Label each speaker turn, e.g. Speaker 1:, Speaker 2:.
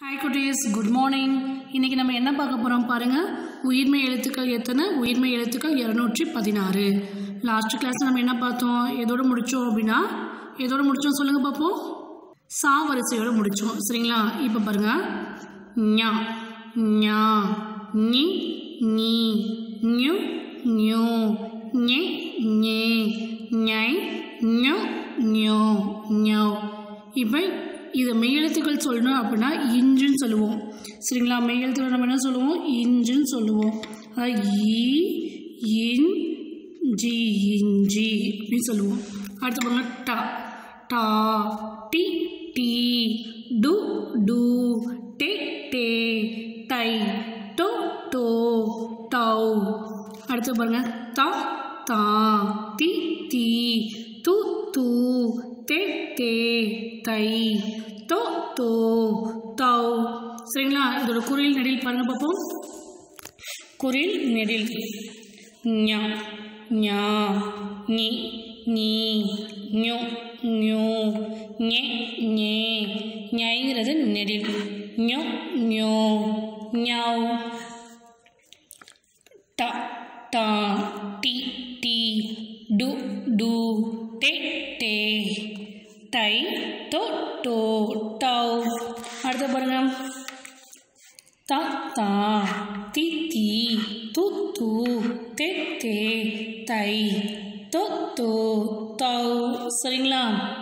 Speaker 1: hi குட்டீஸ் good morning இன்றைக்கி நம்ம என்ன பார்க்க போகிறோம் பாருங்கள் உயிர்மை எழுத்துக்கள் எத்தனை உயிர்மை எழுத்துக்கள் இரநூற்றி பதினாறு லாஸ்ட் கிளாஸ் நம்ம என்ன பார்த்தோம் எதோட முடித்தோம் அப்படின்னா எதோட முடித்தோம் சொல்லுங்கள் பார்ப்போம் சா வரிசையோட முடித்தோம் சரிங்களா இப்போ பாருங்கள் ஞா ஞா நி நீ ஞு ஞு ஞே ஞே ஞை ஞு ஞோ ஞோ இப்போ இதை மெய்யெழுத்துக்கள் சொல்லணும் அப்படின்னா இஞ்சுன்னு சொல்லுவோம் சரிங்களா மெய்யெழுத்துக்கள் நம்ம என்ன சொல்லுவோம் இஞ்சுன்னு சொல்லுவோம் அதாவது ஈ இன் ஜி இஞ்சி அப்படின்னு சொல்லுவோம் அடுத்து பாருங்க டா டா டி டி டு டு டே டே தை டோ டோ டௌ அடுத்து பாருங்க தா தா தி தி து து தே தே தை தோ தோ தௌ சரிங்களா இதோட குரில் நெடில் பாருங்க பார்ப்போம் குரில் நெடில் ஞா ஞா நி நீ ஞு ஞு ஞே ஞே ஞைங்கிறது நெடில் ஞு ஞோ ஞாவ் ட டா டி டி டு டு டே டே தை தோ டோ டௌ அடுத்து பாருங்க த தா தி தி து து தே தே தை தோ தோ தௌ சரிங்களா